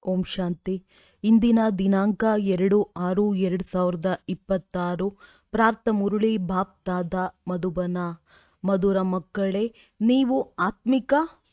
ಓಂ ಶಾಂತಿ ಇಂದಿನ ದಿನಾಂಕ ಎರಡು ಆರು ಎರಡು ಸಾವಿರದ ಇಪ್ಪತ್ತಾರು ಪ್ರಾರ್ಥ ಮುರಳಿ ಬಾಪ್ತಾದ ಮಧುಬನ ಮಧುರ ಮಕ್ಕಳೇ ನೀವು ಆತ್ಮಿಕ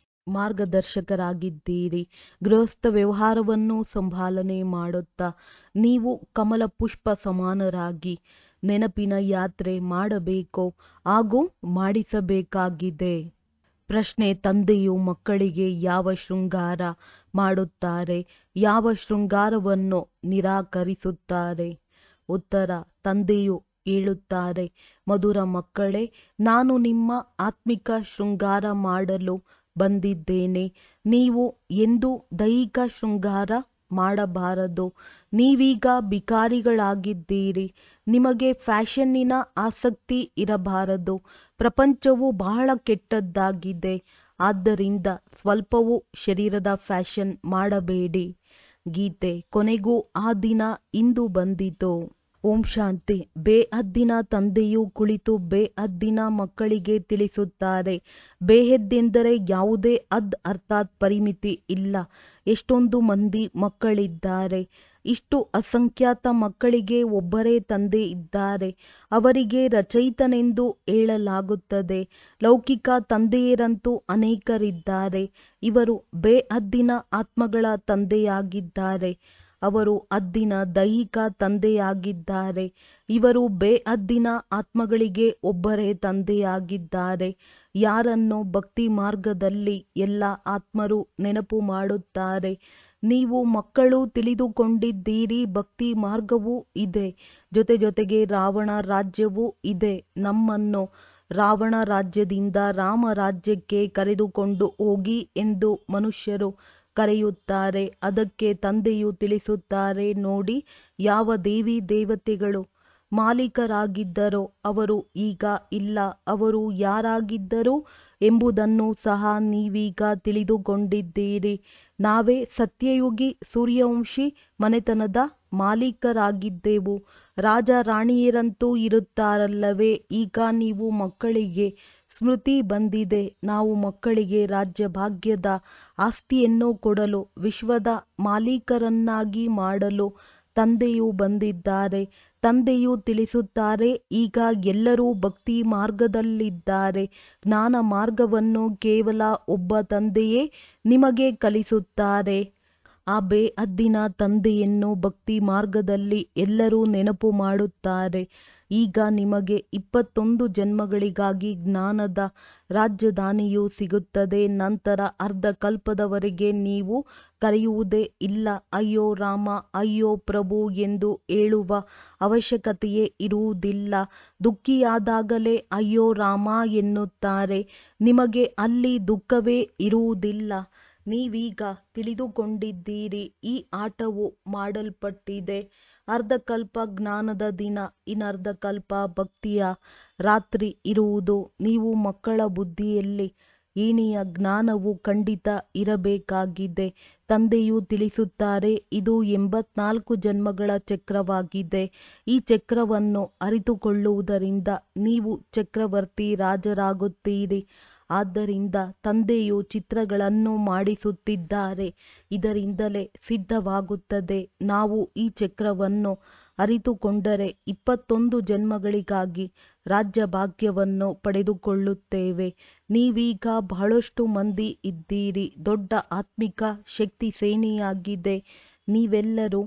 ಮಾರ್ಗದರ್ಶಕರಾಗಿದ್ದೀರಿ ಗೃಹಸ್ಥ ವ್ಯವಹಾರವನ್ನು ಸಂಭಾಲನೆ ಮಾಡುತ್ತಾ ನೀವು ಕಮಲ ಪುಷ್ಪ ಸಮಾನರಾಗಿ ನೆನಪಿನ ಯಾತ್ರೆ ಮಾಡಬೇಕು ಹಾಗೂ ಮಾಡಿಸಬೇಕಾಗಿದೆ ಪ್ರಶ್ನೆ ತಂದೆಯು ಮಕ್ಕಳಿಗೆ ಯಾವ ಶೃಂಗಾರ ಮಾಡುತ್ತಾರೆ ಯಾವ ಶೃಂಗಾರವನ್ನು ನಿರಾಕರಿಸುತ್ತಾರೆ ಉತ್ತರ ತಂದೆಯು ಹೇಳುತ್ತಾರೆ ಮಧುರ ಮಕ್ಕಳೇ ನಾನು ನಿಮ್ಮ ಆತ್ಮಿಕ ಶೃಂಗಾರ ಮಾಡಲು ಬಂದಿದ್ದೇನೆ ನೀವು ಎಂದು ದೈಹಿಕ ಶೃಂಗಾರ ಮಾಡಬಾರದು ನೀವೀಗ ಭಿಕಾರಿಗಳಾಗಿದ್ದೀರಿ ನಿಮಗೆ ಫ್ಯಾಷನ್ನಿನ ಆಸಕ್ತಿ ಇರಬಾರದು ಪ್ರಪಂಚವು ಬಹಳ ಕೆಟ್ಟದ್ದಾಗಿದೆ ಆದ್ದರಿಂದ ಸ್ವಲ್ಪವೂ ಶರೀರದ ಫ್ಯಾಷನ್ ಮಾಡಬೇಡಿ ಗೀತೆ ಕೊನೆಗೂ ಆ ದಿನ ಇಂದು ಬಂದಿತು ಓಂ ಶಾಂತಿ ಬೇಹದ್ದಿನ ತಂದೆಯು ಕುಳಿತು ಬೇಹದ್ದಿನ ಮಕ್ಕಳಿಗೆ ತಿಳಿಸುತ್ತಾರೆ ಬೇಹದ್ದೆಂದರೆ ಯಾವುದೇ ಹದ್ ಅರ್ಥಾತ್ ಪರಿಮಿತಿ ಇಲ್ಲ ಎಷ್ಟೊಂದು ಮಂದಿ ಮಕ್ಕಳಿದ್ದಾರೆ ಇಷ್ಟು ಅಸಂಖ್ಯಾತ ಮಕ್ಕಳಿಗೆ ಒಬ್ಬರೇ ತಂದೆ ಇದ್ದಾರೆ ಅವರಿಗೆ ರಚಯಿತನೆಂದು ಹೇಳಲಾಗುತ್ತದೆ ಲೌಕಿಕ ತಂದೆಯರಂತೂ ಅನೇಕರಿದ್ದಾರೆ ಇವರು ಬೇಹದ್ದಿನ ಆತ್ಮಗಳ ತಂದೆಯಾಗಿದ್ದಾರೆ ಅವರು ಹದ್ದಿನ ದೈಹಿಕ ತಂದೆಯಾಗಿದ್ದಾರೆ ಇವರು ಬೇಹದ್ದಿನ ಆತ್ಮಗಳಿಗೆ ಒಬ್ಬರೇ ತಂದೆಯಾಗಿದ್ದಾರೆ ಯಾರನ್ನು ಭಕ್ತಿ ಮಾರ್ಗದಲ್ಲಿ ಎಲ್ಲ ಆತ್ಮರು ನೆನಪು ಮಾಡುತ್ತಾರೆ ನೀವು ಮಕ್ಕಳು ತಿಳಿದುಕೊಂಡಿದ್ದೀರಿ ಭಕ್ತಿ ಮಾರ್ಗವೂ ಇದೆ ಜೊತೆ ಜೊತೆಗೆ ರಾವಣ ರಾಜ್ಯವೂ ಇದೆ ನಮ್ಮನ್ನು ರಾವಣ ರಾಜ್ಯದಿಂದ ರಾಮ ರಾಜ್ಯಕ್ಕೆ ಕರೆದುಕೊಂಡು ಹೋಗಿ ಎಂದು ಮನುಷ್ಯರು ಕರೆಯುತ್ತಾರೆ ಅದಕ್ಕೆ ತಂದೆಯು ತಿಳಿಸುತ್ತಾರೆ ನೋಡಿ ಯಾವ ದೇವಿ ದೇವತೆಗಳು ಮಾಲೀಕರಾಗಿದ್ದರೋ ಅವರು ಈಗ ಇಲ್ಲ ಅವರು ಯಾರಾಗಿದ್ದರು ಎಂಬುದನ್ನು ಸಹ ನೀವೀಗ ತಿಳಿದುಕೊಂಡಿದ್ದೀರಿ ನಾವೇ ಸತ್ಯಯುಗಿ ಸೂರ್ಯವಂಶಿ ಮನೆತನದ ಮಾಲೀಕರಾಗಿದ್ದೆವು ರಾಜ ರಾಣಿಯರಂತೂ ಇರುತ್ತಾರಲ್ಲವೇ ಈಗ ನೀವು ಮಕ್ಕಳಿಗೆ ಸ್ಮೃತಿ ಬಂದಿದೆ ನಾವು ಮಕ್ಕಳಿಗೆ ರಾಜ್ಯಭಾಗ್ಯದ ಆಸ್ತಿಯನ್ನು ಕೊಡಲು ವಿಶ್ವದ ಮಾಲೀಕರನ್ನಾಗಿ ಮಾಡಲು ತಂದೆಯು ಬಂದಿದ್ದಾರೆ ತಂದೆಯು ತಿಳಿಸುತ್ತಾರೆ ಈಗ ಎಲ್ಲರೂ ಭಕ್ತಿ ಮಾರ್ಗದಲ್ಲಿದ್ದಾರೆ ಜ್ಞಾನ ಮಾರ್ಗವನ್ನು ಕೇವಲ ಒಬ್ಬ ತಂದೆಯೇ ನಿಮಗೆ ಕಲಿಸುತ್ತಾರೆ ಆ ಬೇಹದ್ದಿನ ತಂದೆಯನ್ನು ಭಕ್ತಿ ಮಾರ್ಗದಲ್ಲಿ ಎಲ್ಲರೂ ನೆನಪು ಮಾಡುತ್ತಾರೆ ಈಗ ನಿಮಗೆ ಇಪ್ಪತ್ತೊಂದು ಜನ್ಮಗಳಿಗಾಗಿ ಜ್ಞಾನದ ರಾಜಧಾನಿಯು ಸಿಗುತ್ತದೆ ನಂತರ ಅರ್ಧ ಕಲ್ಪದವರೆಗೆ ನೀವು ಕರೆಯುವುದೇ ಇಲ್ಲ ಅಯ್ಯೋ ರಾಮ ಅಯ್ಯೋ ಪ್ರಭು ಎಂದು ಹೇಳುವ ಅವಶ್ಯಕತೆಯೇ ಇರುವುದಿಲ್ಲ ದುಃಖಿಯಾದಾಗಲೇ ಅಯ್ಯೋ ರಾಮ ಎನ್ನುತ್ತಾರೆ ನಿಮಗೆ ಅಲ್ಲಿ ದುಃಖವೇ ಇರುವುದಿಲ್ಲ ನೀವೀಗ ತಿಳಿದುಕೊಂಡಿದ್ದೀರಿ ಈ ಆಟವು ಮಾಡಲ್ಪಟ್ಟಿದೆ ಅರ್ಧಕಲ್ಪ ಜ್ಞಾನದ ದಿನ ಇನ್ನರ್ಧಕಲ್ಪ ಭಕ್ತಿಯ ರಾತ್ರಿ ಇರುವುದು ನೀವು ಮಕ್ಕಳ ಬುದ್ಧಿಯಲ್ಲಿ ಏಣಿಯ ಜ್ಞಾನವು ಖಂಡಿತ ಇರಬೇಕಾಗಿದೆ ತಂದೆಯು ತಿಳಿಸುತ್ತಾರೆ ಇದು ಎಂಬತ್ನಾಲ್ಕು ಜನ್ಮಗಳ ಚಕ್ರವಾಗಿದೆ ಈ ಚಕ್ರವನ್ನು ಅರಿತುಕೊಳ್ಳುವುದರಿಂದ ನೀವು ಚಕ್ರವರ್ತಿ ರಾಜರಾಗುತ್ತೀರಿ ಆದ್ದರಿಂದ ತಂದೆಯು ಚಿತ್ರಗಳನ್ನು ಮಾಡಿಸುತ್ತಿದ್ದಾರೆ ಇದರಿಂದಲೇ ಸಿದ್ಧವಾಗುತ್ತದೆ ನಾವು ಈ ಚಕ್ರವನ್ನು ಅರಿತುಕೊಂಡರೆ ಇಪ್ಪತ್ತೊಂದು ಜನ್ಮಗಳಿಗಾಗಿ ರಾಜ್ಯಭಾಗ್ಯವನ್ನು ಪಡೆದುಕೊಳ್ಳುತ್ತೇವೆ ನೀವೀಗ ಬಹಳಷ್ಟು ಮಂದಿ ಇದ್ದೀರಿ ದೊಡ್ಡ ಆತ್ಮಿಕ ಶಕ್ತಿ ಸೇನೆಯಾಗಿದೆ ನೀವೆಲ್ಲರೂ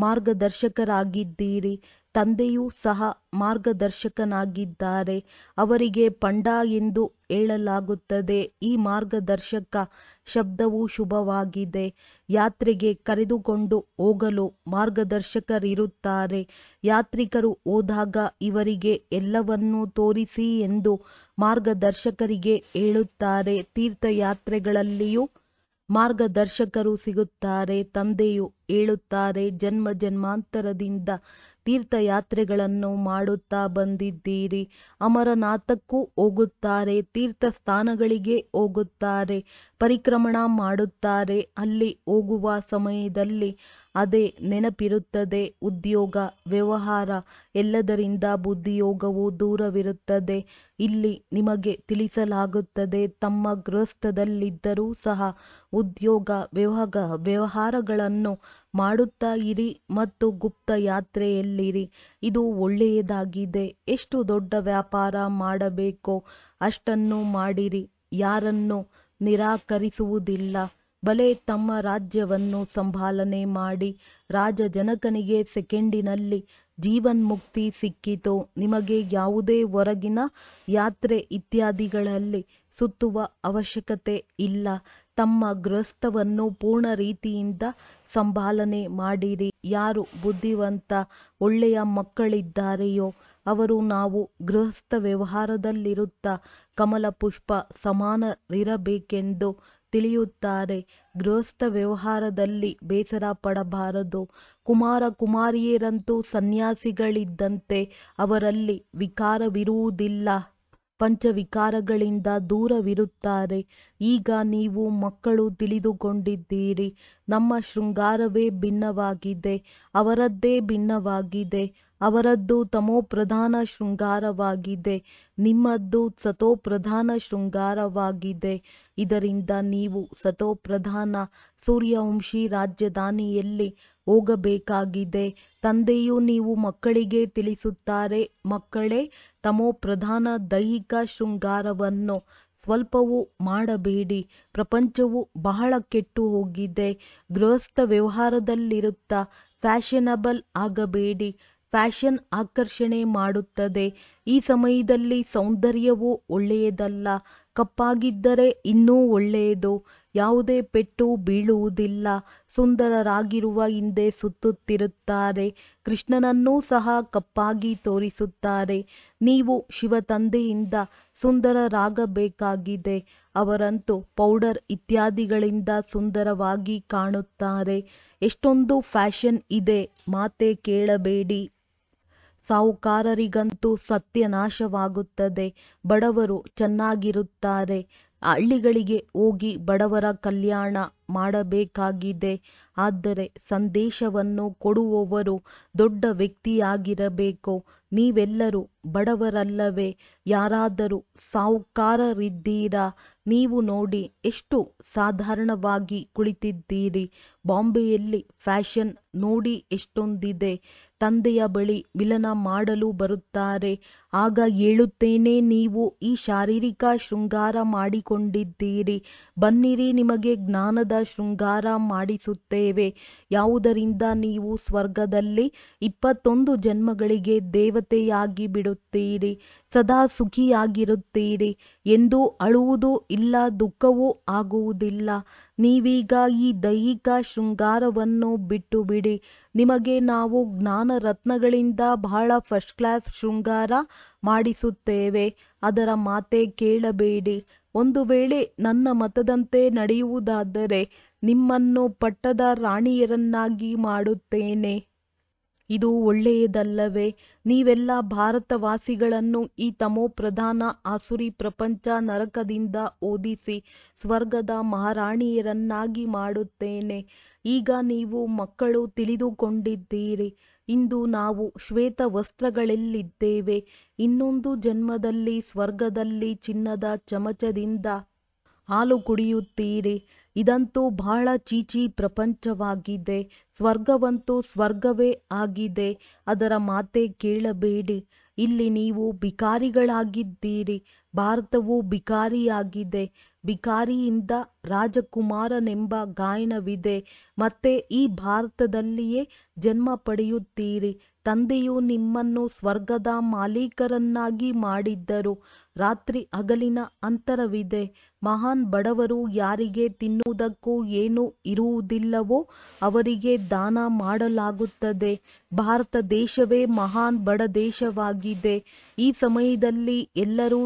ಮಾರ್ಗದರ್ಶಕರಾಗಿದ್ದೀರಿ ತಂದೆಯೂ ಸಹ ಮಾರ್ಗದರ್ಶಕನಾಗಿದ್ದಾರೆ ಅವರಿಗೆ ಪಂಡ ಎಂದು ಹೇಳಲಾಗುತ್ತದೆ ಈ ಮಾರ್ಗದರ್ಶಕ ಶಬ್ದವು ಶುಭವಾಗಿದೆ ಯಾತ್ರೆಗೆ ಕರೆದುಕೊಂಡು ಹೋಗಲು ಮಾರ್ಗದರ್ಶಕರಿರುತ್ತಾರೆ ಯಾತ್ರಿಕರು ಹೋದಾಗ ಇವರಿಗೆ ಎಲ್ಲವನ್ನೂ ತೋರಿಸಿ ಎಂದು ಮಾರ್ಗದರ್ಶಕರಿಗೆ ಹೇಳುತ್ತಾರೆ ತೀರ್ಥಯಾತ್ರೆಗಳಲ್ಲಿಯೂ ಮಾರ್ಗದರ್ಶಕರು ಸಿಗುತ್ತಾರೆ ತಂದೆಯು ಹೇಳುತ್ತಾರೆ ಜನ್ಮ ಜನ್ಮಾಂತರದಿಂದ ತೀರ್ಥಯಾತ್ರೆಗಳನ್ನು ಮಾಡುತ್ತಾ ಬಂದಿದ್ದೀರಿ ಅಮರನಾಥಕ್ಕೂ ಹೋಗುತ್ತಾರೆ ತೀರ್ಥ ಸ್ಥಾನಗಳಿಗೆ ಹೋಗುತ್ತಾರೆ ಪರಿಕ್ರಮಣ ಮಾಡುತ್ತಾರೆ ಅಲ್ಲಿ ಹೋಗುವ ಸಮಯದಲ್ಲಿ ಅದೇ ನೆನಪಿರುತ್ತದೆ ಉದ್ಯೋಗ ವ್ಯವಹಾರ ಎಲ್ಲದರಿಂದ ಬುದ್ಧಿಯೋಗವು ದೂರವಿರುತ್ತದೆ ಇಲ್ಲಿ ನಿಮಗೆ ತಿಳಿಸಲಾಗುತ್ತದೆ ತಮ್ಮ ಗೃಹಸ್ಥದಲ್ಲಿದ್ದರೂ ಸಹ ಉದ್ಯೋಗ ವ್ಯವಹಾರಗಳನ್ನು ಮಾಡುತ್ತಾ ಇರಿ ಮತ್ತು ಗುಪ್ತ ಯಾತ್ರೆಯಲ್ಲಿರಿ ಇದು ಒಳ್ಳೆಯದಾಗಿದೆ ಎಷ್ಟು ದೊಡ್ಡ ವ್ಯಾಪಾರ ಮಾಡಬೇಕೋ ಅಷ್ಟನ್ನು ಮಾಡಿರಿ ಯಾರನ್ನೂ ನಿರಾಕರಿಸುವುದಿಲ್ಲ ಭಲೆ ತಮ್ಮ ರಾಜ್ಯವನ್ನು ಸಂಭಾಲನೆ ಮಾಡಿ ರಾಜ ಜನಕನಿಗೆ ಸೆಕೆಂಡಿನಲ್ಲಿ ಜೀವನ್ಮುಕ್ತಿ ಸಿಕ್ಕಿತು ನಿಮಗೆ ಯಾವುದೇ ಹೊರಗಿನ ಯಾತ್ರೆ ಇತ್ಯಾದಿಗಳಲ್ಲಿ ಸುತ್ತುವ ಅವಶ್ಯಕತೆ ಇಲ್ಲ ತಮ್ಮ ಗೃಹಸ್ಥವನ್ನು ಪೂರ್ಣ ರೀತಿಯಿಂದ ಸಂಭಾಲನೆ ಮಾಡಿರಿ ಯಾರು ಬುದ್ಧಿವಂತ ಒಳ್ಳೆಯ ಮಕ್ಕಳಿದ್ದಾರೆಯೋ ಅವರು ನಾವು ಗೃಹಸ್ಥ ವ್ಯವಹಾರದಲ್ಲಿರುತ್ತಾ ಕಮಲಪುಷ್ಪ ಸಮಾನರಿರಬೇಕೆಂದು ತಿಳಿಯುತ್ತಾರೆ ಗೃಹಸ್ಥ ವ್ಯವಹಾರದಲ್ಲಿ ಬೇಸರ ಪಡಬಾರದು ಕುಮಾರ ಕುಮಾರಿಯರಂತೂ ಸನ್ಯಾಸಿಗಳಿದ್ದಂತೆ ಅವರಲ್ಲಿ ವಿಕಾರವಿರುವುದಿಲ್ಲ ಪಂಚವಿಕಾರಗಳಿಂದ ದೂರವಿರುತ್ತಾರೆ ಈಗ ನೀವು ಮಕ್ಕಳು ತಿಳಿದುಕೊಂಡಿದ್ದೀರಿ ನಮ್ಮ ಶೃಂಗಾರವೇ ಭಿನ್ನವಾಗಿದೆ ಅವರದ್ದೇ ಭಿನ್ನವಾಗಿದೆ ಅವರದ್ದು ತಮೋಪ್ರಧಾನ ಶೃಂಗಾರವಾಗಿದೆ ನಿಮ್ಮದು ಸತೋಪ್ರಧಾನ ಶೃಂಗಾರವಾಗಿದೆ ಇದರಿಂದ ನೀವು ಸತೋಪ್ರಧಾನ ಸೂರ್ಯವಂಶಿ ರಾಜಧಾನಿಯಲ್ಲಿ ಹೋಗಬೇಕಾಗಿದೆ ತಂದೆಯು ನೀವು ಮಕ್ಕಳಿಗೆ ತಿಳಿಸುತ್ತಾರೆ ಮಕ್ಕಳೇ ತಮೋಪ್ರಧಾನ ದೈಹಿಕ ಶೃಂಗಾರವನ್ನು ಸ್ವಲ್ಪವೂ ಮಾಡಬೇಡಿ ಪ್ರಪಂಚವು ಬಹಳ ಕೆಟ್ಟು ಹೋಗಿದೆ ಗೃಹಸ್ಥ ವ್ಯವಹಾರದಲ್ಲಿರುತ್ತಾ ಫ್ಯಾಷನಬಲ್ ಆಗಬೇಡಿ ಫ್ಯಾಷನ್ ಆಕರ್ಷಣೆ ಮಾಡುತ್ತದೆ ಈ ಸಮಯದಲ್ಲಿ ಸೌಂದರ್ಯವು ಒಳ್ಳೆಯದಲ್ಲ ಕಪ್ಪಾಗಿದ್ದರೆ ಇನ್ನೂ ಒಳ್ಳೆಯದು ಯಾವುದೇ ಪೆಟ್ಟು ಬೀಳುವುದಿಲ್ಲ ಸುಂದರರಾಗಿರುವ ಹಿಂದೆ ಸುತ್ತುತ್ತಿರುತ್ತಾರೆ ಕೃಷ್ಣನನ್ನೂ ಸಹ ಕಪ್ಪಾಗಿ ತೋರಿಸುತ್ತಾರೆ ನೀವು ಶಿವತಂದೆಯಿಂದ ಸುಂದರರಾಗಬೇಕಾಗಿದೆ ಅವರಂತೂ ಪೌಡರ್ ಇತ್ಯಾದಿಗಳಿಂದ ಸುಂದರವಾಗಿ ಕಾಣುತ್ತಾರೆ ಎಷ್ಟೊಂದು ಫ್ಯಾಷನ್ ಇದೆ ಮಾತೇ ಕೇಳಬೇಡಿ ಸಾಹುಕಾರರಿಗಂತೂ ಸತ್ಯನಾಶವಾಗುತ್ತದೆ ಬಡವರು ಚೆನ್ನಾಗಿರುತ್ತಾರೆ ಹಳ್ಳಿಗಳಿಗೆ ಹೋಗಿ ಬಡವರ ಕಲ್ಯಾಣ ಮಾಡಬೇಕಾಗಿದೆ ಆದರೆ ಸಂದೇಶವನ್ನು ಕೊಡುವವರು ದೊಡ್ಡ ವ್ಯಕ್ತಿಯಾಗಿರಬೇಕು ನೀವೆಲ್ಲರೂ ಬಡವರಲ್ಲವೇ ಯಾರಾದರೂ ಸಾಹುಕಾರರಿದ್ದೀರಾ ನೀವು ನೋಡಿ ಎಷ್ಟು ಸಾಧಾರಣವಾಗಿ ಕುಳಿತಿದ್ದೀರಿ ಬಾಂಬೆಯಲ್ಲಿ ಫ್ಯಾಷನ್ ನೋಡಿ ಎಷ್ಟೊಂದಿದೆ ತಂದೆಯ ಬಳಿ ಮಿಲನ ಮಾಡಲು ಬರುತ್ತಾರೆ ಆಗ ಹೇಳುತ್ತೇನೆ ನೀವು ಈ ಶಾರೀರಿಕ ಶೃಂಗಾರ ಮಾಡಿಕೊಂಡಿದ್ದೀರಿ ಬನ್ನಿರಿ ನಿಮಗೆ ಜ್ಞಾನದ ಶೃಂಗಾರ ಮಾಡಿಸುತ್ತೇವೆ ಯಾವುದರಿಂದ ನೀವು ಸ್ವರ್ಗದಲ್ಲಿ ಇಪ್ಪತ್ತೊಂದು ಜನ್ಮಗಳಿಗೆ ದೇವತೆಯಾಗಿ ಬಿಡುತ್ತೀರಿ ಸದಾ ಸುಖಿಯಾಗಿರುತ್ತೀರಿ ಎಂದೂ ಅಳುವುದೂ ಇಲ್ಲ ದುಃಖವೂ ಆಗುವುದಿಲ್ಲ ನೀವೀಗ ಈ ದೈಹಿಕ ಶೃಂಗಾರವನ್ನು ಬಿಟ್ಟು ಬಿಡಿ ನಿಮಗೆ ನಾವು ಜ್ಞಾನ ರತ್ನಗಳಿಂದ ಬಹಳ ಫಸ್ಟ್ ಕ್ಲಾಸ್ ಶೃಂಗಾರ ಮಾಡಿಸುತ್ತೇವೆ ಅದರ ಮಾತೇ ಕೇಳಬೇಡಿ ಒಂದು ವೇಳೆ ನನ್ನ ಮತದಂತೆ ನಡೆಯುವುದಾದರೆ ನಿಮ್ಮನ್ನು ಪಟ್ಟದ ರಾಣಿಯರನ್ನಾಗಿ ಮಾಡುತ್ತೇನೆ ಇದು ಒಳ್ಳೆಯದಲ್ಲವೇ ನೀವೆಲ್ಲ ಭಾರತವಾಸಿಗಳನ್ನು ಈ ತಮೋಪ್ರಧಾನ ಆಸುರಿ ಪ್ರಪಂಚ ನರಕದಿಂದ ಓದಿಸಿ ಸ್ವರ್ಗದ ಮಹಾರಾಣಿಯರನ್ನಾಗಿ ಮಾಡುತ್ತೇನೆ ಈಗ ನೀವು ಮಕ್ಕಳು ತಿಳಿದುಕೊಂಡಿದ್ದೀರಿ ಇಂದು ನಾವು ಶ್ವೇತ ವಸ್ತ್ರಗಳಲ್ಲಿದ್ದೇವೆ ಇನ್ನೊಂದು ಜನ್ಮದಲ್ಲಿ ಸ್ವರ್ಗದಲ್ಲಿ ಚಿನ್ನದ ಚಮಚದಿಂದ ಹಾಲು ಕುಡಿಯುತ್ತೀರಿ ಇದಂತೂ ಬಹಳ ಚೀಚಿ ಪ್ರಪಂಚವಾಗಿದೆ ಸ್ವರ್ಗವಂತೂ ಸ್ವರ್ಗವೇ ಆಗಿದೆ ಅದರ ಮಾತೇ ಕೇಳಬೇಡಿ ಇಲ್ಲಿ ನೀವು ಭಿಕಾರಿಗಳಾಗಿದ್ದೀರಿ ಭಾರತವು ಭಿಕಾರಿಯಾಗಿದೆ ಭಿಕಾರಿಯಿಂದ ರಾಜಕುಮಾರನೆಂಬ ಗಾಯನವಿದೆ ಮತ್ತೆ ಈ ಭಾರತದಲ್ಲಿಯೇ ಜನ್ಮ ಪಡೆಯುತ್ತೀರಿ ತಂದೆಯು ನಿಮ್ಮನ್ನು ಸ್ವರ್ಗದ ಮಾಲೀಕರನ್ನಾಗಿ ಮಾಡಿದ್ದರು ರಾತ್ರಿ ಹಗಲಿನ ಅಂತರವಿದೆ ಮಹಾನ್ ಬಡವರು ಯಾರಿಗೆ ತಿನ್ನುವುದಕ್ಕೂ ಏನೂ ಇರುವುದಿಲ್ಲವೋ ಅವರಿಗೆ ದಾನ ಮಾಡಲಾಗುತ್ತದೆ ಭಾರತ ದೇಶವೇ ಮಹಾನ್ ಬಡ ದೇಶವಾಗಿದೆ ಈ ಸಮಯದಲ್ಲಿ ಎಲ್ಲರೂ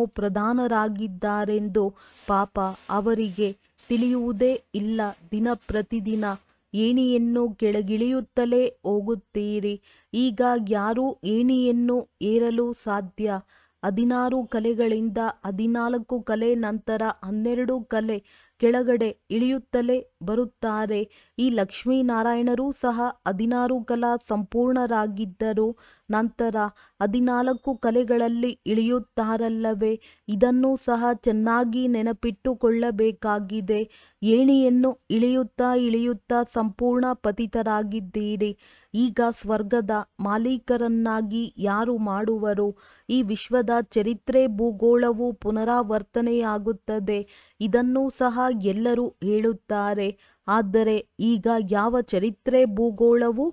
ತಮೋಪ್ರಧಾನರಾಗಿದ್ದಾರೆಂದು ಪಾಪ ಅವರಿಗೆ ತಿಳಿಯುವುದೇ ಇಲ್ಲ ದಿನ ಪ್ರತಿದಿನ ಏಣಿಯನ್ನು ಕೆಳಗಿಳಿಯುತ್ತಲೇ ಹೋಗುತ್ತೀರಿ ಈಗ ಯಾರೂ ಏಣಿಯನ್ನು ಏರಲು ಸಾಧ್ಯ ಹದಿನಾರು ಕಲೆಗಳಿಂದ ಹದಿನಾಲ್ಕು ಕಲೆ ನಂತರ ಹನ್ನೆರಡು ಕಲೆ ಕೆಳಗಡೆ ಇಳಿಯುತ್ತಲೇ ಬರುತ್ತಾರೆ ಈ ಲಕ್ಷ್ಮೀನಾರಾಯಣರೂ ಸಹ ಹದಿನಾರು ಕಲಾ ಸಂಪೂರ್ಣರಾಗಿದ್ದರು ನಂತರ ಹದಿನಾಲ್ಕು ಕಲೆಗಳಲ್ಲಿ ಇಳಿಯುತ್ತಾರಲ್ಲವೇ ಇದನ್ನೂ ಸಹ ಚೆನ್ನಾಗಿ ನೆನಪಿಟ್ಟುಕೊಳ್ಳಬೇಕಾಗಿದೆ ಏಣಿಯನ್ನು ಇಳಿಯುತ್ತಾ ಇಳಿಯುತ್ತಾ ಸಂಪೂರ್ಣ ಪತಿತರಾಗಿದ್ದೀರಿ ಈಗ ಸ್ವರ್ಗದ ಮಾಲೀಕರನ್ನಾಗಿ ಯಾರು ಮಾಡುವರು ಈ ವಿಶ್ವದ ಚರಿತ್ರೆ ಭೂಗೋಳವು ಪುನರಾವರ್ತನೆಯಾಗುತ್ತದೆ ಇದನ್ನೂ ಸಹ ಎಲ್ಲರೂ ಹೇಳುತ್ತಾರೆ ಆದರೆ ಈಗ ಯಾವ ಚರಿತ್ರೆ ಭೂಗೋಳವು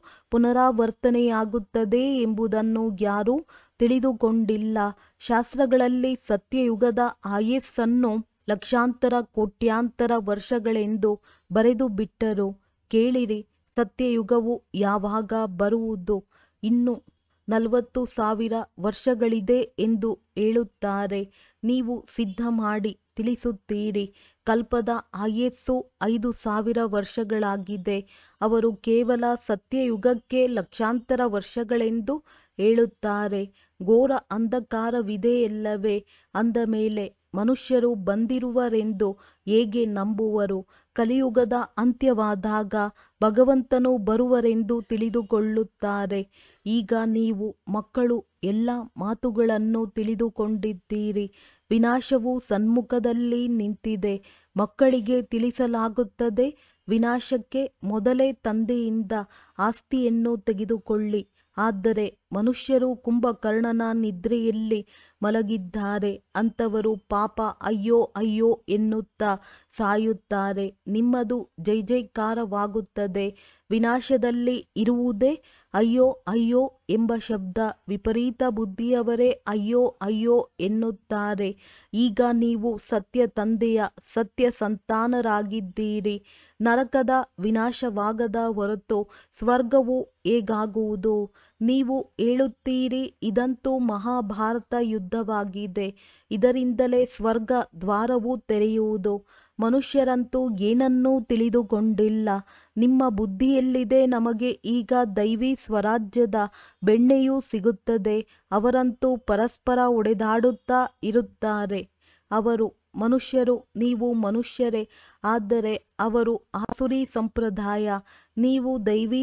ಪುನರಾವರ್ತನೆಯಾಗುತ್ತದೆ ಎಂಬುದನ್ನು ಯಾರೂ ತಿಳಿದುಕೊಂಡಿಲ್ಲ ಶಾಸ್ತ್ರಗಳಲ್ಲಿ ಸತ್ಯಯುಗದ ಆಯಸ್ಸನ್ನು ಲಕ್ಷಾಂತರ ಕೋಟ್ಯಾಂತರ ವರ್ಷಗಳೆಂದು ಬರೆದು ಬಿಟ್ಟರು ಕೇಳಿರಿ ಸತ್ಯಯುಗವು ಯಾವಾಗ ಬರುವುದು ಇನ್ನು ನಲವತ್ತು ಸಾವಿರ ವರ್ಷಗಳಿದೆ ಎಂದು ಹೇಳುತ್ತಾರೆ ನೀವು ಸಿದ್ಧ ಮಾಡಿ ತಿಳಿಸುತ್ತೀರಿ ಕಲ್ಪದ ಆಯಸ್ಸು ಐದು ಸಾವಿರ ವರ್ಷಗಳಾಗಿದೆ ಅವರು ಕೇವಲ ಸತ್ಯಯುಗಕ್ಕೆ ಲಕ್ಷಾಂತರ ವರ್ಷಗಳೆಂದು ಹೇಳುತ್ತಾರೆ ಘೋರ ಅಂಧಕಾರವಿದೆಯಲ್ಲವೇ ಅಂದ ಮೇಲೆ ಮನುಷ್ಯರು ಬಂದಿರುವರೆಂದು ಹೇಗೆ ನಂಬುವರು ಕಲಿಯುಗದ ಅಂತ್ಯವಾದಾಗ ಭಗವಂತನು ಬರುವರೆಂದು ತಿಳಿದುಕೊಳ್ಳುತ್ತಾರೆ ಈಗ ನೀವು ಮಕ್ಕಳು ಎಲ್ಲ ಮಾತುಗಳನ್ನು ತಿಳಿದುಕೊಂಡಿದ್ದೀರಿ ವಿನಾಶವು ಸನ್ಮುಖದಲ್ಲಿ ನಿಂತಿದೆ ಮಕ್ಕಳಿಗೆ ತಿಳಿಸಲಾಗುತ್ತದೆ ವಿನಾಶಕ್ಕೆ ಮೊದಲೇ ತಂದೆಯಿಂದ ಆಸ್ತಿಯನ್ನು ತೆಗೆದುಕೊಳ್ಳಿ ಆದರೆ ಮನುಷ್ಯರು ಕುಂಭಕರ್ಣನ ನಿದ್ರೆಯಲ್ಲಿ ಮಲಗಿದ್ದಾರೆ ಅಂಥವರು ಪಾಪ ಅಯ್ಯೋ ಅಯ್ಯೋ ಎನ್ನುತ್ತಾ ಸಾಯುತ್ತಾರೆ ನಿಮ್ಮದು ಜೈ ಜೈಕಾರವಾಗುತ್ತದೆ ವಿನಾಶದಲ್ಲಿ ಇರುವುದೇ ಅಯ್ಯೋ ಅಯ್ಯೋ ಎಂಬ ಶಬ್ದ ವಿಪರೀತ ಬುದ್ಧಿಯವರೇ ಅಯ್ಯೋ ಅಯ್ಯೋ ಎನ್ನುತ್ತಾರೆ ಈಗ ನೀವು ಸತ್ಯ ತಂದೆಯ ಸತ್ಯ ಸಂತಾನರಾಗಿದ್ದೀರಿ ನರಕದ ವಿನಾಶವಾಗದ ಹೊರತು ಸ್ವರ್ಗವು ಹೇಗಾಗುವುದು ನೀವು ಹೇಳುತ್ತೀರಿ ಇದಂತೂ ಮಹಾಭಾರತ ಯುದ್ಧವಾಗಿದೆ ಇದರಿಂದಲೇ ಸ್ವರ್ಗ ದ್ವಾರವು ತೆರೆಯುವುದು ಮನುಷ್ಯರಂತೂ ಏನನ್ನೂ ತಿಳಿದುಕೊಂಡಿಲ್ಲ ನಿಮ್ಮ ಬುದ್ಧಿಯಲ್ಲಿದೆ ನಮಗೆ ಈಗ ದೈವಿ ಸ್ವರಾಜ್ಯದ ಬೆಣ್ಣೆಯೂ ಸಿಗುತ್ತದೆ ಅವರಂತೂ ಪರಸ್ಪರ ಹೊಡೆದಾಡುತ್ತಾ ಇರುತ್ತಾರೆ ಅವರು ಮನುಷ್ಯರು ನೀವು ಮನುಷ್ಯರೇ ಆದರೆ ಅವರು ಆಸುರಿ ಸಂಪ್ರದಾಯ ನೀವು ದೈವಿ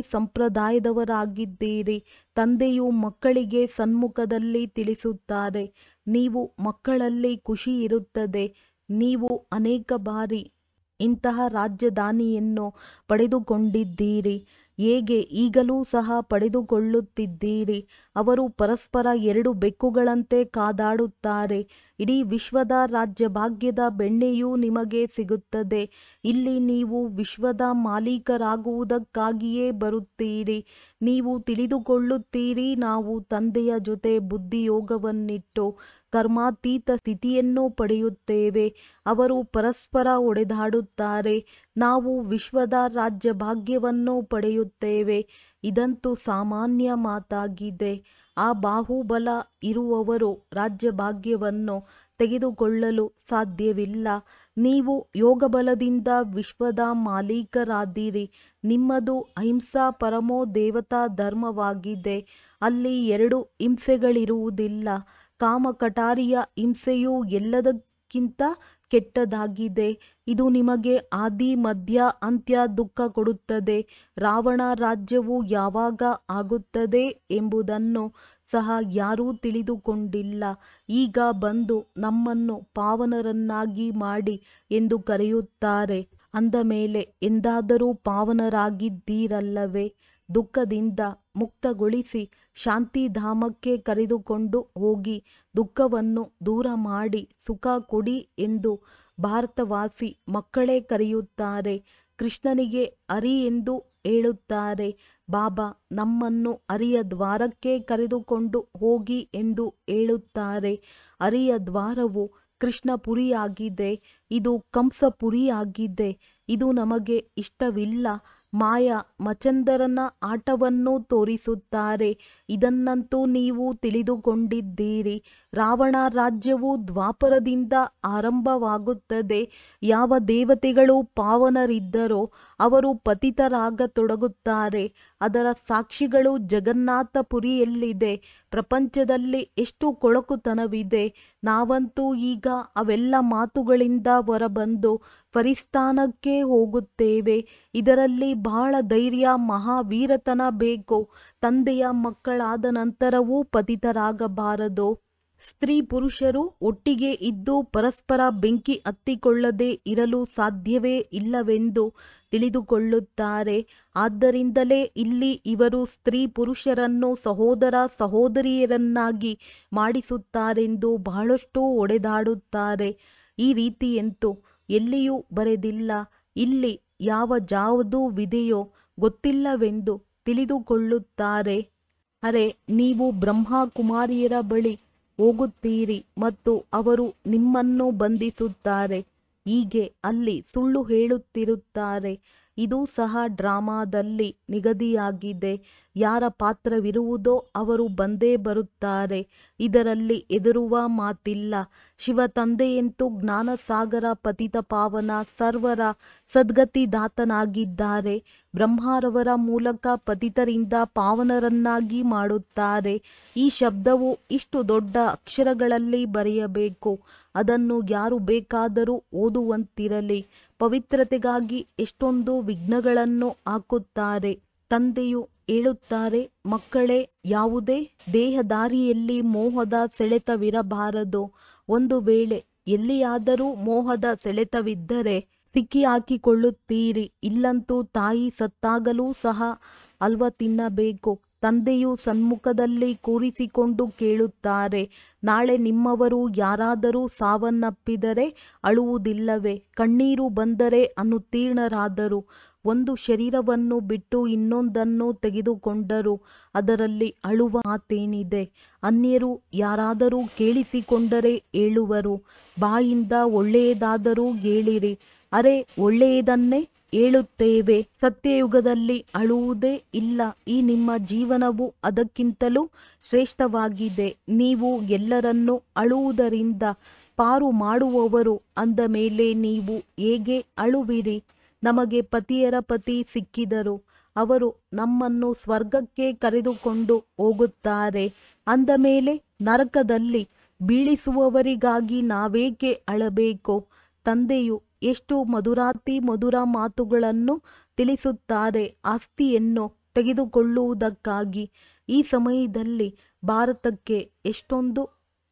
ಸಂಪ್ರದಾಯದವರಾಗಿದ್ದೀರಿ ತಂದೆಯು ಮಕ್ಕಳಿಗೆ ಸನ್ಮುಖದಲ್ಲಿ ತಿಳಿಸುತ್ತಾರೆ ನೀವು ಮಕ್ಕಳಲ್ಲಿ ಖುಷಿ ಇರುತ್ತದೆ ನೀವು ಅನೇಕ ಬಾರಿ ಇಂತಹ ರಾಜಧಾನಿಯನ್ನು ಪಡೆದುಕೊಂಡಿದ್ದೀರಿ ಹೇಗೆ ಈಗಲೂ ಸಹ ಪಡೆದುಕೊಳ್ಳುತ್ತಿದ್ದೀರಿ ಅವರು ಪರಸ್ಪರ ಎರಡು ಬೆಕ್ಕುಗಳಂತೆ ಕಾದಾಡುತ್ತಾರೆ ಇಡೀ ವಿಶ್ವದ ರಾಜ್ಯಭಾಗ್ಯದ ಬೆಣ್ಣೆಯೂ ನಿಮಗೆ ಸಿಗುತ್ತದೆ ಇಲ್ಲಿ ನೀವು ವಿಶ್ವದ ಮಾಲೀಕರಾಗುವುದಕ್ಕಾಗಿಯೇ ಬರುತ್ತೀರಿ ನೀವು ತಿಳಿದುಕೊಳ್ಳುತ್ತೀರಿ ನಾವು ತಂದೆಯ ಜೊತೆ ಬುದ್ಧಿಯೋಗವನ್ನಿಟ್ಟು ಕರ್ಮಾತೀತ ಸ್ಥಿತಿಯನ್ನು ಪಡೆಯುತ್ತೇವೆ ಅವರು ಪರಸ್ಪರ ಹೊಡೆದಾಡುತ್ತಾರೆ ನಾವು ವಿಶ್ವದ ರಾಜ್ಯಭಾಗ್ಯವನ್ನು ಪಡೆಯುತ್ತೇವೆ ಇದಂತೂ ಸಾಮಾನ್ಯ ಮಾತಾಗಿದೆ ಆ ಬಾಹುಬಲ ಇರುವವರು ರಾಜ್ಯಭಾಗ್ಯವನ್ನು ತೆಗೆದುಕೊಳ್ಳಲು ಸಾಧ್ಯವಿಲ್ಲ ನೀವು ಯೋಗಬಲದಿಂದ ವಿಶ್ವದ ಮಾಲೀಕರಾದಿರಿ ನಿಮ್ಮದು ಅಹಿಂಸಾ ಪರಮೋ ದೇವತಾ ಧರ್ಮವಾಗಿದೆ ಅಲ್ಲಿ ಎರಡು ಹಿಂಸೆಗಳಿರುವುದಿಲ್ಲ ಕಾಮಕಟಾರಿಯ ಹಿಂಸೆಯು ಎಲ್ಲದಕ್ಕಿಂತ ಕೆಟ್ಟದಾಗಿದೆ ಇದು ನಿಮಗೆ ಆದಿ ಮಧ್ಯ ಅಂತ್ಯ ದುಃಖ ಕೊಡುತ್ತದೆ ರಾವಣ ರಾಜ್ಯವು ಯಾವಾಗ ಆಗುತ್ತದೆ ಎಂಬುದನ್ನು ಸಹ ಯಾರೂ ತಿಳಿದುಕೊಂಡಿಲ್ಲ ಈಗ ಬಂದು ನಮ್ಮನ್ನು ಪಾವನರನ್ನಾಗಿ ಮಾಡಿ ಎಂದು ಕರೆಯುತ್ತಾರೆ ಅಂದ ಮೇಲೆ ಎಂದಾದರೂ ಪಾವನರಾಗಿದ್ದೀರಲ್ಲವೇ ದುಃಖದಿಂದ ಮುಕ್ತಗೊಳಿಸಿ ಶಾಂತಿಧಾಮಕ್ಕೆ ಕರೆದುಕೊಂಡು ಹೋಗಿ ದುಃಖವನ್ನು ದೂರ ಮಾಡಿ ಸುಖ ಕೊಡಿ ಎಂದು ಭಾರತವಾಸಿ ಮಕ್ಕಳೇ ಕರೆಯುತ್ತಾರೆ ಕೃಷ್ಣನಿಗೆ ಹರಿ ಎಂದು ಹೇಳುತ್ತಾರೆ ಬಾಬಾ ನಮ್ಮನ್ನು ಹರಿಯ ದ್ವಾರಕ್ಕೆ ಕರೆದುಕೊಂಡು ಹೋಗಿ ಎಂದು ಹೇಳುತ್ತಾರೆ ಹರಿಯ ದ್ವಾರವು ಕೃಷ್ಣಪುರಿಯಾಗಿದೆ ಇದು ಕಂಸಪುರಿಯಾಗಿದೆ ಇದು ನಮಗೆ ಇಷ್ಟವಿಲ್ಲ ಮಾಯಾ ಮಚಂದರನ ಆಟವನ್ನು ತೋರಿಸುತ್ತಾರೆ ಇದನ್ನಂತೂ ನೀವು ತಿಳಿದುಕೊಂಡಿದ್ದೀರಿ ರಾವಣ ರಾಜ್ಯವು ದ್ವಾಪರದಿಂದ ಆರಂಭವಾಗುತ್ತದೆ ಯಾವ ದೇವತೆಗಳು ಪಾವನರಿದ್ದರೋ ಅವರು ಪತಿತರಾಗತೊಡಗುತ್ತಾರೆ ಅದರ ಸಾಕ್ಷಿಗಳು ಜಗನ್ನಾಥಪುರಿಯಲ್ಲಿದೆ ಪ್ರಪಂಚದಲ್ಲಿ ಎಷ್ಟು ಕೊಳಕುತನವಿದೆ ನಾವಂತೂ ಈಗ ಅವೆಲ್ಲ ಮಾತುಗಳಿಂದ ಹೊರಬಂದು ಫರಿಸ್ತಾನಕ್ಕೆ ಹೋಗುತ್ತೇವೆ ಇದರಲ್ಲಿ ಬಹಳ ಧೈರ್ಯ ಮಹಾವೀರತನ ಬೇಕು ತಂದೆಯ ಮಕ್ಕಳಾದ ನಂತರವೂ ಪತಿತರಾಗಬಾರದು ಸ್ತ್ರೀ ಪುರುಷರು ಒಟ್ಟಿಗೆ ಇದ್ದು ಪರಸ್ಪರ ಬೆಂಕಿ ಹತ್ತಿಕೊಳ್ಳದೆ ಇರಲು ಸಾಧ್ಯವೇ ಇಲ್ಲವೆಂದು ತಿಳಿದುಕೊಳ್ಳುತ್ತಾರೆ ಆದ್ದರಿಂದಲೇ ಇಲ್ಲಿ ಇವರು ಸ್ತ್ರೀ ಪುರುಷರನ್ನು ಸಹೋದರ ಸಹೋದರಿಯರನ್ನಾಗಿ ಮಾಡಿಸುತ್ತಾರೆಂದು ಬಹಳಷ್ಟು ಹೊಡೆದಾಡುತ್ತಾರೆ ಈ ರೀತಿಯಂತೂ ಎಲ್ಲಿಯೂ ಬರೆದಿಲ್ಲ ಇಲ್ಲಿ ಯಾವ ಜಾದೂವಿದೆಯೋ ಗೊತ್ತಿಲ್ಲವೆಂದು ತಿಳಿದುಕೊಳ್ಳುತ್ತಾರೆ ಅರೆ ನೀವು ಬ್ರಹ್ಮ ಕುಮಾರಿಯರ ಬಳಿ ಹೋಗುತ್ತೀರಿ ಮತ್ತು ಅವರು ನಿಮ್ಮನ್ನು ಬಂಧಿಸುತ್ತಾರೆ ಹೀಗೆ ಅಲ್ಲಿ ಸುಳ್ಳು ಹೇಳುತ್ತಿರುತ್ತಾರೆ ಇದು ಸಹ ಡ್ರಾಮಾದಲ್ಲಿ ನಿಗದಿಯಾಗಿದೆ ಯಾರ ಪಾತ್ರವಿರುವುದೋ ಅವರು ಬಂದೇ ಬರುತ್ತಾರೆ ಇದರಲ್ಲಿ ಹೆದರುವ ಮಾತಿಲ್ಲ ಶಿವ ತಂದೆಯಂತೂ ಜ್ಞಾನಸಾಗರ ಪತಿತ ಪಾವನ ಸರ್ವರ ಸದ್ಗತಿದಾತನಾಗಿದ್ದಾರೆ ಬ್ರಹ್ಮರವರ ಮೂಲಕ ಪತಿತರಿಂದ ಪಾವನರನ್ನಾಗಿ ಮಾಡುತ್ತಾರೆ ಈ ಶಬ್ದವು ಇಷ್ಟು ದೊಡ್ಡ ಅಕ್ಷರಗಳಲ್ಲಿ ಬರೆಯಬೇಕು ಅದನ್ನು ಯಾರು ಬೇಕಾದರೂ ಓದುವಂತಿರಲಿ ಪವಿತ್ರತೆಗಾಗಿ ಎಷ್ಟೊಂದು ವಿಘ್ನಗಳನ್ನು ಹಾಕುತ್ತಾರೆ ತಂದೆಯು ಹೇಳುತ್ತಾರೆ ಮಕ್ಕಳೇ ಯಾವುದೇ ದೇಹದಾರಿಯಲ್ಲಿ ಮೋಹದ ಸೆಳೆತವಿರಬಾರದು ಒಂದು ವೇಳೆ ಎಲ್ಲಿಯಾದರೂ ಮೋಹದ ಸೆಳೆತವಿದ್ದರೆ ಸಿಕ್ಕಿಹಾಕಿಕೊಳ್ಳುತ್ತೀರಿ ಇಲ್ಲಂತೂ ತಾಯಿ ಸತ್ತಾಗಲೂ ಸಹ ಹಲ್ವ ತಿನ್ನಬೇಕು ತಂದೆಯು ಸನ್ಮುಖದಲ್ಲಿ ಕೂರಿಸಿಕೊಂಡು ಕೇಳುತ್ತಾರೆ ನಾಳೆ ನಿಮ್ಮವರು ಯಾರಾದರೂ ಸಾವನ್ನಪ್ಪಿದರೆ ಅಳುವುದಿಲ್ಲವೇ ಕಣ್ಣೀರು ಬಂದರೆ ಅನುತ್ತೀರ್ಣರಾದರು ಒಂದು ಶರೀರವನ್ನು ಬಿಟ್ಟು ಇನ್ನೊಂದನ್ನು ತೆಗೆದುಕೊಂಡರು ಅದರಲ್ಲಿ ಅಳುವ ಮಾತೇನಿದೆ ಅನ್ಯರು ಯಾರಾದರೂ ಕೇಳಿಸಿಕೊಂಡರೆ ಹೇಳುವರು ಬಾಯಿಂದ ಒಳ್ಳೆಯದಾದರೂ ಹೇಳಿರಿ ಅರೆ ಒಳ್ಳೆಯದನ್ನೇ ಹೇಳುತ್ತೇವೆ ಸತ್ಯಯುಗದಲ್ಲಿ ಅಳುವುದೇ ಇಲ್ಲ ಈ ನಿಮ್ಮ ಜೀವನವು ಅದಕ್ಕಿಂತಲೂ ಶ್ರೇಷ್ಠವಾಗಿದೆ ನೀವು ಎಲ್ಲರನ್ನೂ ಅಳುವುದರಿಂದ ಪಾರು ಮಾಡುವವರು ಅಂದ ಮೇಲೆ ನೀವು ಹೇಗೆ ಅಳುವಿರಿ ನಮಗೆ ಪತಿಯರ ಪತಿ ಸಿಕ್ಕಿದರು ಅವರು ನಮ್ಮನ್ನು ಸ್ವರ್ಗಕ್ಕೆ ಕರೆದುಕೊಂಡು ಹೋಗುತ್ತಾರೆ ಅಂದ ಮೇಲೆ ನರಕದಲ್ಲಿ ಬೀಳಿಸುವವರಿಗಾಗಿ ನಾವೇಕೆ ಅಳಬೇಕು ತಂದೆಯು ಎಷ್ಟು ಮಧುರಾತಿ ಮಧುರ ಮಾತುಗಳನ್ನು ತಿಳಿಸುತ್ತಾರೆ ಆಸ್ತಿಯನ್ನು ತೆಗೆದುಕೊಳ್ಳುವುದಕ್ಕಾಗಿ ಈ ಸಮಯದಲ್ಲಿ ಭಾರತಕ್ಕೆ ಎಷ್ಟೊಂದು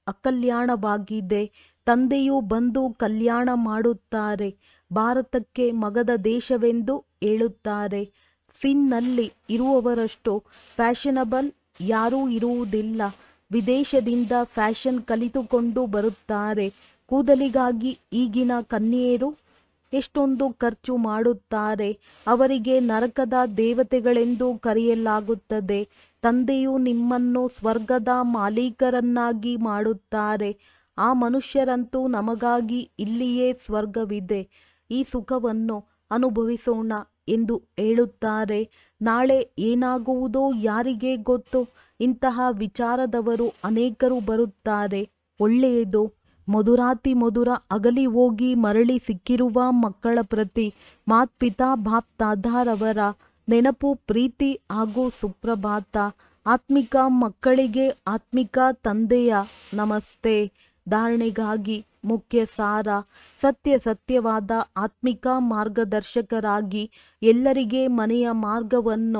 ಅಕಲ್ಯಾಣವಾಗಿದೆ ತಂದೆಯು ಬಂದು ಕಲ್ಯಾಣ ಮಾಡುತ್ತಾರೆ ಭಾರತಕ್ಕೆ ಮಗದ ದೇಶವೆಂದು ಹೇಳುತ್ತಾರೆ ಸಿನ್ನಲ್ಲಿ ಇರುವವರಷ್ಟು ಫ್ಯಾಷನಬಲ್ ಯಾರೂ ಇರುವುದಿಲ್ಲ ವಿದೇಶದಿಂದ ಫ್ಯಾಷನ್ ಕಲಿತುಕೊಂಡು ಬರುತ್ತಾರೆ ಕೂದಲಿಗಾಗಿ ಈಗಿನ ಕನ್ಯೆಯರು ಎಷ್ಟೊಂದು ಖರ್ಚು ಮಾಡುತ್ತಾರೆ ಅವರಿಗೆ ನರಕದ ದೇವತೆಗಳೆಂದು ಕರೆಯಲಾಗುತ್ತದೆ ತಂದೆಯು ನಿಮ್ಮನ್ನು ಸ್ವರ್ಗದ ಮಾಲೀಕರನ್ನಾಗಿ ಮಾಡುತ್ತಾರೆ ಆ ಮನುಷ್ಯರಂತೂ ನಮಗಾಗಿ ಇಲ್ಲಿಯೇ ಸ್ವರ್ಗವಿದೆ ಈ ಸುಖವನ್ನು ಅನುಭವಿಸೋಣ ಎಂದು ಹೇಳುತ್ತಾರೆ ನಾಳೆ ಏನಾಗುವುದೋ ಯಾರಿಗೆ ಗೊತ್ತು ಇಂತಹ ವಿಚಾರದವರು ಅನೇಕರು ಬರುತ್ತಾರೆ ಒಳ್ಳೆಯದು ಮಧುರಾತಿ ಮಧುರ ಅಗಲಿ ಹೋಗಿ ಮರಳಿ ಸಿಕ್ಕಿರುವ ಮಕ್ಕಳ ಪ್ರತಿ ಮಾತ್ಪಿತಾ ಬಾಪ್ ದಾದಾರವರ ನೆನಪು ಪ್ರೀತಿ ಹಾಗೂ ಸುಪ್ರಭಾತ ಆತ್ಮಿಕ ಮಕ್ಕಳಿಗೆ ಆತ್ಮಿಕ ತಂದೆಯ ನಮಸ್ತೆ ಧಾರಣೆಗಾಗಿ ಮುಖ್ಯ ಸಾರ ಸತ್ಯ ಸತ್ಯವಾದ ಆತ್ಮಿಕ ಮಾರ್ಗದರ್ಶಕರಾಗಿ ಎಲ್ಲರಿಗೆ ಮನೆಯ ಮಾರ್ಗವನ್ನು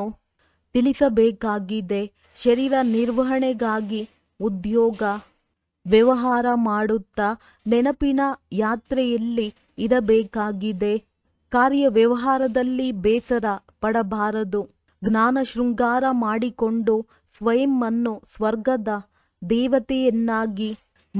ತಿಳಿಸಬೇಕಾಗಿದೆ ಶರೀರ ನಿರ್ವಹಣೆಗಾಗಿ ಉದ್ಯೋಗ ವ್ಯವಹಾರ ಮಾಡುತ್ತಾ ನೆನಪಿನ ಯಾತ್ರೆಯಲ್ಲಿ ಇರಬೇಕಾಗಿದೆ ಕಾರ್ಯ ವ್ಯವಹಾರದಲ್ಲಿ ಬೇಸರ ಪಡಬಾರದು ಜ್ಞಾನ ಶೃಂಗಾರ ಮಾಡಿಕೊಂಡು ಸ್ವಯಂವನ್ನು ಸ್ವರ್ಗದ ದೇವತೆಯನ್ನಾಗಿ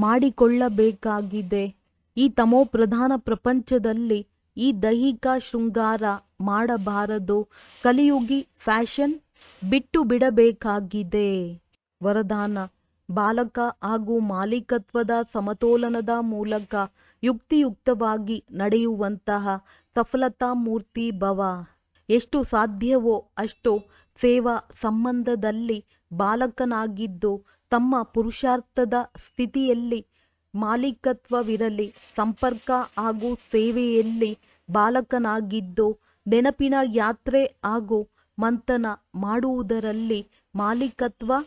ಮಾಡಿಕೊಳ್ಳಬೇಕಾಗಿದೆ ಈ ತಮೋಪ್ರಧಾನ ಪ್ರಪಂಚದಲ್ಲಿ ಈ ದೈಹಿಕ ಶೃಂಗಾರ ಮಾಡಬಾರದು ಕಲಿಯುಗಿ ಫ್ಯಾಷನ್ ಬಿಟ್ಟು ಬಿಡಬೇಕಾಗಿದೆ ವರದಾನ ಬಾಲಕ ಹಾಗೂ ಮಾಲೀಕತ್ವದ ಸಮತೋಲನದ ಮೂಲಕ ಯುಕ್ತಿಯುಕ್ತವಾಗಿ ನಡೆಯುವಂತಹ ಸಫಲತಾ ಮೂರ್ತಿ ಭವ ಎಷ್ಟು ಸಾಧ್ಯವೋ ಅಷ್ಟು ಸೇವಾ ಸಂಬಂಧದಲ್ಲಿ ಬಾಲಕನಾಗಿದ್ದು ತಮ್ಮ ಪುರುಷಾರ್ಥದ ಸ್ಥಿತಿಯಲ್ಲಿ ಮಾಲೀಕತ್ವವಿರಲಿ ಸಂಪರ್ಕ ಹಾಗೂ ಸೇವೆಯಲ್ಲಿ ಬಾಲಕನಾಗಿದ್ದು ನೆನಪಿನ ಯಾತ್ರೆ ಹಾಗೂ ಮಂಥನ ಮಾಡುವುದರಲ್ಲಿ ಮಾಲೀಕತ್ವ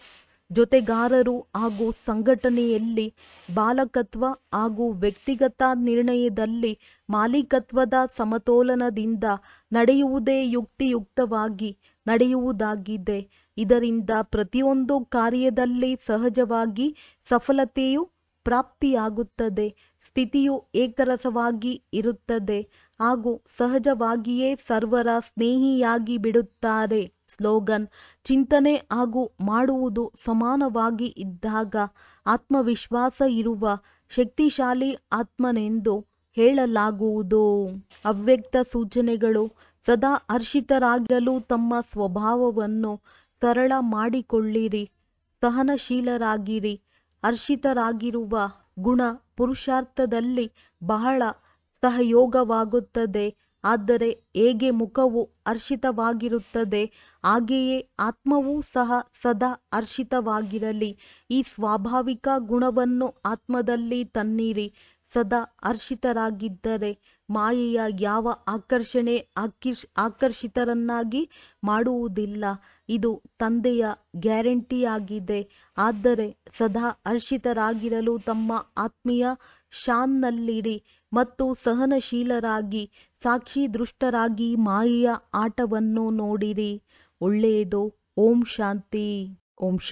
ಜೊತೆಗಾರರು ಹಾಗೂ ಸಂಘಟನೆಯಲ್ಲಿ ಬಾಲಕತ್ವ ಹಾಗೂ ವ್ಯಕ್ತಿಗತ ನಿರ್ಣಯದಲ್ಲಿ ಮಾಲೀಕತ್ವದ ಸಮತೋಲನದಿಂದ ನಡೆಯುವುದೇ ಯುಕ್ತಿಯುಕ್ತವಾಗಿ ನಡೆಯುವುದಾಗಿದೆ ಇದರಿಂದ ಪ್ರತಿಯೊಂದು ಕಾರ್ಯದಲ್ಲಿ ಸಹಜವಾಗಿ ಸಫಲತೆಯು ಪ್ರಾಪ್ತಿಯಾಗುತ್ತದೆ ಸ್ಥಿತಿಯು ಏಕರಸವಾಗಿ ಇರುತ್ತದೆ ಹಾಗೂ ಸಹಜವಾಗಿಯೇ ಸರ್ವರ ಸ್ನೇಹಿಯಾಗಿ ಬಿಡುತ್ತಾರೆ ಸ್ಲೋಗನ್ ಚಿಂತನೆ ಹಾಗೂ ಮಾಡುವುದು ಸಮಾನವಾಗಿ ಇದ್ದಾಗ ಆತ್ಮವಿಶ್ವಾಸ ಇರುವ ಶಕ್ತಿಶಾಲಿ ಆತ್ಮನೆಂದು ಹೇಳಲಾಗುವುದು ಅವ್ಯಕ್ತ ಸೂಚನೆಗಳು ಸದಾ ಹರ್ಷಿತರಾಗಿರಲು ತಮ್ಮ ಸ್ವಭಾವವನ್ನು ಸರಳ ಮಾಡಿಕೊಳ್ಳಿರಿ ಸಹನಶೀಲರಾಗಿರಿ ಹರ್ಷಿತರಾಗಿರುವ ಗುಣ ಪುರುಷಾರ್ಥದಲ್ಲಿ ಬಹಳ ಸಹಯೋಗವಾಗುತ್ತದೆ ಆದರೆ ಹೇಗೆ ಮುಖವು ಹರ್ಷಿತವಾಗಿರುತ್ತದೆ ಹಾಗೆಯೇ ಆತ್ಮವೂ ಸಹ ಸದಾ ಹರ್ಷಿತವಾಗಿರಲಿ ಈ ಸ್ವಾಭಾವಿಕ ಗುಣವನ್ನು ಆತ್ಮದಲ್ಲಿ ತನ್ನಿರಿ ಸದಾ ಹರ್ಷಿತರಾಗಿದ್ದರೆ ಮಾಯೆಯ ಯಾವ ಆಕರ್ಷಣೆ ಆಕರ್ಷಿತರನ್ನಾಗಿ ಮಾಡುವುದಿಲ್ಲ ಇದು ತಂದೆಯ ಗ್ಯಾರಂಟಿಯಾಗಿದೆ ಆದರೆ ಸದಾ ಹರ್ಷಿತರಾಗಿರಲು ತಮ್ಮ ಆತ್ಮೀಯ ಶಾನ್ನಲ್ಲಿರಿ ಮತ್ತು ಸಹನಶೀಲರಾಗಿ ಸಾಕ್ಷಿದೃಷ್ಟರಾಗಿ ಮಾಯೆಯ ಆಟವನ್ನು ನೋಡಿರಿ ಒಳ್ಳೆಯದು ಓಂ ಶಾಂತಿ ಓಂ